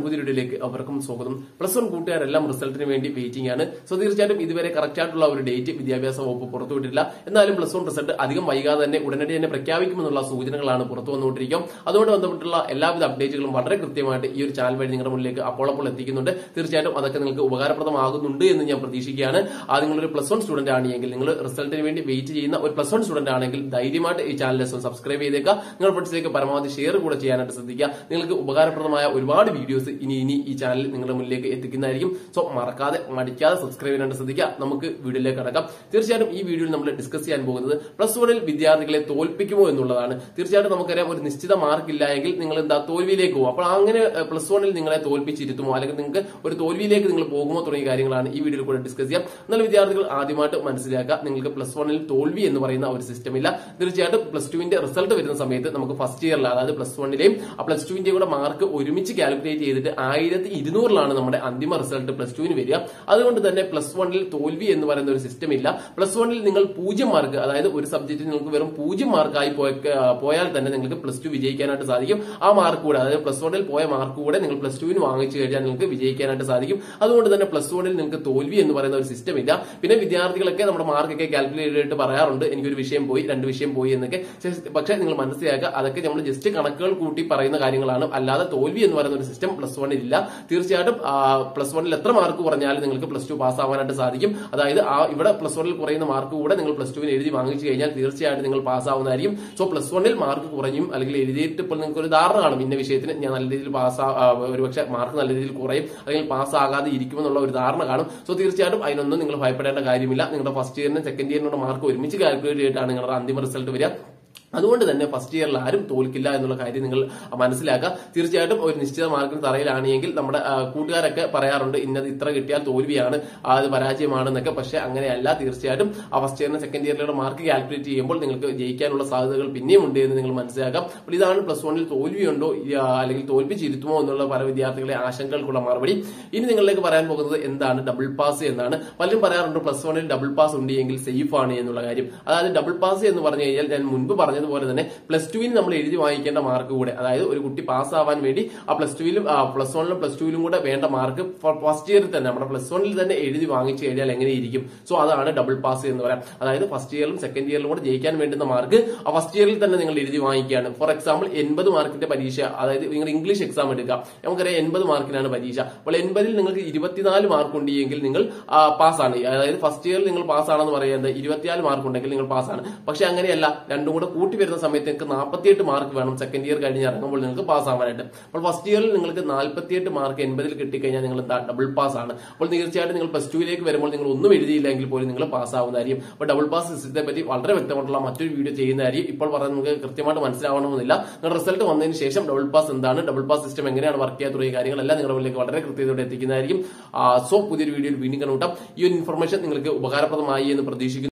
പുതിയ വീഡിയോയിലേക്ക് അവർക്കും സ്വാഗതം പ്ലസ് വൺ കൂട്ടുകാരെല്ലാം റിസൾട്ടിന് വേണ്ടി വെയിറ്റിംഗ് ആണ് സോ തീർച്ചയായിട്ടും ഇതുവരെ കറക്റ്റ് ആയിട്ടുള്ള ഒരു ഡേറ്റ് വിദ്യാഭ്യാസ വകുപ്പ് പുറത്തുവിട്ടില്ല എന്നാലും പ്ലസ് വൺ റിസൾട്ട് അധികം വൈകാതെ തന്നെ ഉടനടി തന്നെ പ്രഖ്യാപിക്കുമെന്നുള്ള സൂചനകളാണ് പുറത്തു വന്നുകൊണ്ടിരിക്കും അതുകൊണ്ട് ബന്ധപ്പെട്ടുള്ള എല്ലാവിധ അപ്ഡേറ്റുകളും വളരെ കൃത്യമായിട്ട് ഈ ഒരു ചാനൽ വഴി നിങ്ങളുടെ മുന്നിലേക്ക് അപ്പോൾ അപ്പോൾ എത്തിക്കുന്നുണ്ട് തീർച്ചയായിട്ടും അതൊക്കെ നിങ്ങൾക്ക് ഉപകാരപ്രദമാകുന്നുണ്ട് എന്ന് ഞാൻ പ്രതീക്ഷിക്കുകയാണ് ആ നിങ്ങളൊരു പ്ലസ് വൺ സ്റ്റുഡന്റ് ആണെങ്കിൽ നിങ്ങൾ റിസൾട്ടിന് വേണ്ടി വെയിറ്റ് ചെയ്യുന്ന ഒരു പ്ലസ് വൺ സ്റ്റുഡന്റ് ആണെങ്കിൽ ധൈര്യമായിട്ട് ഈ ചാനൽ സബ്സ്ക്രൈബ് ചെയ്തേക്കുക നിങ്ങൾ ഫ്രണ്ട്സിലേക്ക് പരമാവധി ഷെയർ കൂടെ ചെയ്യാനായിട്ട് ശ്രദ്ധിക്കുക നിങ്ങൾക്ക് ഉപകാരപ്രദമായ ഒരുപാട് വീഡിയോസ് ഇനി ഇനി ഈ ചാനൽ നിങ്ങളുടെ മുന്നിലേക്ക് എത്തിക്കുന്നതായിരിക്കും സോ മറക്കാതെ മടിക്കാതെ സബ്സ്ക്രൈബ് ചെയ്യാനായിട്ട് ശ്രദ്ധിക്കുക നമുക്ക് വീഡിയോയിലേക്ക് കടക്കാം തീർച്ചയായിട്ടും ഈ വീഡിയോയിൽ നമ്മൾ ഡിസ്കസ് ചെയ്യാൻ പോകുന്നത് പ്ലസ് വണ്ണിൽ വിദ്യാർത്ഥികളെ തോൽപ്പിക്കുമോ എന്നുള്ളതാണ് തീർച്ചയായിട്ടും നമുക്കറിയാം ഒരു നിശ്ചിത മാർക്ക് ഇല്ല എങ്കിൽ നിങ്ങൾ എന്താ തോൽവിയിലേക്ക് പോകും അപ്പോൾ അങ്ങനെ പ്ലസ് വണ്ണിൽ നിങ്ങളെ തോൽപ്പിച്ചിരുത്തുമോ അല്ലെങ്കിൽ നിങ്ങൾക്ക് ഒരു തോൽവിയിലേക്ക് നിങ്ങൾ പോകുമോ തുടങ്ങിയ കാര്യങ്ങളാണ് ഈ വീഡിയോയിൽ കൂടെ ഡിസ്കസ് ചെയ്യാം എന്നാൽ വിദ്യാർത്ഥികൾ ആദ്യമായിട്ട് മനസ്സിലാക്കുക നിങ്ങൾക്ക് പ്ലസ് വണ്ണിൽ തോൽവി എന്ന് പറയുന്ന ഒരു സിസ്റ്റം ഇല്ല തീർച്ചയായിട്ടും പ്ലസ് ടുവിന്റെ റിസൾട്ട് വരുന്ന സമയത്ത് നമുക്ക് ഫസ്റ്റ് ഇയറിൽ അതായത് പ്ലസ് വണ്ണിലെയും ആ പ്ലസ് ടുവിന്റെയും കൂടെ മാർക്ക് ഒരുമിച്ച് കാൽക്കുലേറ്റ് ചെയ്തിട്ട് ആയിരത്തി ഇരുന്നൂറിലാണ് നമ്മുടെ അന്തിമ റിസൾട്ട് പ്ലസ് ടുവിന് വരിക അതുകൊണ്ട് തന്നെ പ്ലസ് വണ്ണിൽ തോൽവി എന്ന് പറയുന്ന ഒരു സിസ്റ്റം ഇല്ല പ്ലസ് വണ്ണിൽ നിങ്ങൾ പൂജ്യം മാർക്ക് അതായത് ഒരു സബ്ജക്റ്റിൽ നിങ്ങൾക്ക് വെറും പൂജ്യം മാർക്കായി പോയാൽ തന്നെ നിങ്ങൾക്ക് പ്ലസ് ടു വിജയിക്കാനായിട്ട് സാധിക്കും ആ മാർക്ക് കൂടെ അതായത് പ്ലസ് വണ്ണിൽ പോയ മാർക്ക് കൂടെ നിങ്ങൾ പ്ലസ് ടുവിന് വാങ്ങിച്ചു കഴിഞ്ഞാൽ നിങ്ങൾക്ക് വിജയിക്കാനായിട്ട് സാധിക്കും അതുകൊണ്ട് തന്നെ പ്ലസ് വണ്ണിൽ നിങ്ങൾക്ക് തോൽവി എന്ന് പറയുന്ന ഒരു സിസ്റ്റം ഇല്ല പിന്നെ വിദ്യാർത്ഥികളൊക്കെ നമ്മുടെ മാർക്കൊക്കെ കാൽക്കുലേറ്റ് ചെയ്തിട്ട് പറയാറുണ്ട് എനിക്കൊരു വിഷയം പോയി രണ്ട് വിഷയം പോയി എന്നൊക്കെ പക്ഷേ നിങ്ങൾ മനസ്സിലാക്കുക അതൊക്കെ നമ്മൾ ജസ്റ്റ് കണക്കുകൾ കൂട്ടി പറയുന്ന കാര്യങ്ങളാണ് അല്ലാതെ തോൽവി എന്ന് പറയുന്ന ഒരു സിസ്റ്റം പ്ലസ് വണ്ണിൽ ഇല്ല തീർച്ചയായിട്ടും പ്ലസ് വണ്ണിൽ എത്ര മാർക്ക് കുറഞ്ഞാലും നിങ്ങൾക്ക് പ്ലസ് ടു പാസ് ആവാനായിട്ട് സാധിക്കും അതായത് ആ ഇവിടെ പ്ലസ് വണ്ണിൽ കുറയുന്ന മാർക്ക് കൂടെ നിങ്ങൾ പ്ലസ് ടുവിന് എഴുതി വാങ്ങിച്ചു കഴിഞ്ഞാൽ തീർച്ചയായിട്ടും നിങ്ങൾ പാസ് ആവുന്നതായിരിക്കും സോ പ്ലസ് വണ്ണിൽ മാർക്ക് കുറഞ്ഞും അല്ലെങ്കിൽ എഴുതിയിട്ട് ഇപ്പോൾ നിങ്ങൾക്ക് ഒരു ധാരണ കാണും ഇന്ന വിഷയത്തിന് ഞാൻ നല്ല രീതിയിൽ പാസ് ഒരുപക്ഷെ മാർക്ക് നല്ല രീതിയിൽ കുറയും അല്ലെങ്കിൽ പാസ് ആകാതെ ഇരിക്കുമെന്നുള്ള ഒരു ധാരണ കാണും സോ തീർച്ചയായിട്ടും അതിനൊന്നും നിങ്ങൾ ഭയപ്പെടേണ്ട കാര്യമില്ല നിങ്ങളുടെ ഫസ്റ്റ് ഇയറിനും സെക്കൻഡ് ഇയറിനുള്ള മാർക്ക് ഒരുമിച്ച് കാൽക്കുലേറ്റ് ചെയ്തിട്ടാണ് നിങ്ങളുടെ അന്തിമ റിസൾട്ട് വരിക അതുകൊണ്ട് തന്നെ ഫസ്റ്റ് ഇയറിൽ ആരും തോൽക്കില്ല എന്നുള്ള കാര്യം നിങ്ങൾ മനസ്സിലാക്കുക തീർച്ചയായിട്ടും ഒരു നിശ്ചിത മാർക്കിന് തറയിലാണെങ്കിൽ നമ്മുടെ കൂട്ടുകാരൊക്കെ പറയാറുണ്ട് ഇന്നത് ഇത്ര കിട്ടിയാൽ തോൽവിയാണ് അത് പരാജയമാണെന്നൊക്കെ പക്ഷെ അങ്ങനെയല്ല തീർച്ചയായിട്ടും ആ ഫസ്റ്റ് ഇയറിന് സെക്കൻഡ് ഇയറിലുള്ള മാർക്ക് കാൽക്കുലേറ്റ് ചെയ്യുമ്പോൾ നിങ്ങൾക്ക് ജയിക്കാനുള്ള സാധ്യതകൾ പിന്നെയും ഉണ്ട് എന്ന് നിങ്ങൾ മനസ്സിലാക്കാം അപ്പോൾ ഇതാണ് പ്ലസ് വണ്ണിൽ തോൽവിയുണ്ടോ അല്ലെങ്കിൽ തോൽപ്പിച്ചിരുത്തുമോ എന്നുള്ള പല വിദ്യാർത്ഥികളെ ആശങ്കകൾക്കുള്ള മറുപടി ഇനി നിങ്ങളിലേക്ക് പറയാൻ പോകുന്നത് എന്താണ് ഡബിൾ പാസ് എന്നാണ് പലരും പറയാറുണ്ട് പ്ലസ് വണ്ണിൽ ഡബിൾ പാസ് ഉണ്ട് എങ്കിൽ സേഫ് ആണ് എന്നുള്ള കാര്യം അതായത് ഡബിൾ പാസ് എന്ന് പറഞ്ഞു കഴിഞ്ഞാൽ ഞാൻ മുൻപ് പറഞ്ഞ പറഞ്ഞതുപോലെ തന്നെ പ്ലസ് ടുവിന് നമ്മൾ എഴുതി വാങ്ങിക്കേണ്ട മാർക്ക് കൂടെ അതായത് ഒരു കുട്ടി പാസ് ആവാൻ വേണ്ടി ആ പ്ലസ് ടുവിലും പ്ലസ് വണ്ണിലും പ്ലസ് ടുവിലും കൂടെ വേണ്ട മാർക്ക് ഫസ്റ്റ് ഇയറിൽ തന്നെ നമ്മുടെ പ്ലസ് വണ്ണിൽ തന്നെ എഴുതി വാങ്ങിച്ചു കഴിഞ്ഞാൽ എങ്ങനെയിരിക്കും സോ അതാണ് ഡബിൾ പാസ് എന്ന് പറയാം അതായത് ഫസ്റ്റ് ഇയറിലും സെക്കൻഡ് ഇയറിലും കൂടെ ജയിക്കാൻ വേണ്ടുന്ന മാർക്ക് ആ ഫസ്റ്റ് ഇയറിൽ തന്നെ നിങ്ങൾ എഴുതി വാങ്ങിക്കുകയാണ് ഫോർ എക്സാമ്പിൾ എൺപത് മാർക്കിന്റെ പരീക്ഷ അതായത് നിങ്ങൾ ഇംഗ്ലീഷ് എക്സാം എടുക്കുക നമുക്കറിയാം എൺപത് മാർക്കിനാണ് പരീക്ഷ അപ്പോൾ എൺപതിൽ നിങ്ങൾക്ക് ഇരുപത്തിനാല് മാർക്ക് ഉണ്ടെങ്കിൽ നിങ്ങൾ പാസ്സാണ് അതായത് ഫസ്റ്റ് ഇയറിൽ നിങ്ങൾ പാസ്സാണെന്ന് പറയുന്നത് ഇരുപത്തിനാല് മാർക്ക് ഉണ്ടെങ്കിൽ നിങ്ങൾ പാസ്സാണ് പക്ഷെ അങ്ങനെയല്ല രണ്ടും കൂടെ കൂട്ടി വരുന്ന സമയത്ത് നിങ്ങൾക്ക് നാൽപ്പത്തിയെട്ട് മാർക്ക് വേണം സെക്കൻഡ് ഇയർ കഴിഞ്ഞ് ഇറങ്ങുമ്പോൾ നിങ്ങൾക്ക് പാസ് ആവാനായിട്ട് അപ്പോൾ ഫസ്റ്റ് ഇയറിൽ നിങ്ങൾക്ക് നാൽപ്പത്തിയെട്ട് മാർക്ക് എൺപതിൽ കിട്ടിക്കഴിഞ്ഞാൽ നിങ്ങൾ ഡബിൾ പാസ് ആണ് അപ്പോൾ തീർച്ചയായിട്ടും നിങ്ങൾ പ്ലസ് ടുവിലേക്ക് വരുമ്പോൾ നിങ്ങൾ ഒന്നും എഴുതിയില്ലെങ്കിൽ പോലും നിങ്ങൾ പാസ് ആവുന്നതായിരിക്കും അപ്പോൾ ഡബിൾ പാസ് സിസ്റ്റത്തെ പറ്റി വളരെ വ്യക്തമായിട്ടുള്ള മറ്റൊരു വീഡിയോ ചെയ്യുന്നതായിരിക്കും ഇപ്പോൾ പറഞ്ഞാൽ നിങ്ങൾക്ക് കൃത്യമായിട്ട് മനസ്സിലാവണമെന്നില്ല നിങ്ങളുടെ റിസൾട്ട് വന്നതിന് ശേഷം ഡബിൾ പാസ് എന്താണ് ഡബിൾ പാസ് സിസ്റ്റം എങ്ങനെയാണ് വർക്ക് ചെയ്യുക തുടങ്ങിയ കാര്യങ്ങളെല്ലാം നിങ്ങളുടെ മുന്നിലേക്ക് വളരെ കൃത്യതയോടെ എത്തിക്കുന്നതായിരിക്കും സോ പുതിയൊരു വീഡിയോയിൽ വീണ്ടും കണ്ടുമുട്ടാം ഈ ഒരു ഇൻഫർമേഷൻ നിങ്ങൾക്ക് ഉപകാരപ്രദമായി എന്ന് പ്രതീക്ഷിക്കുന്നു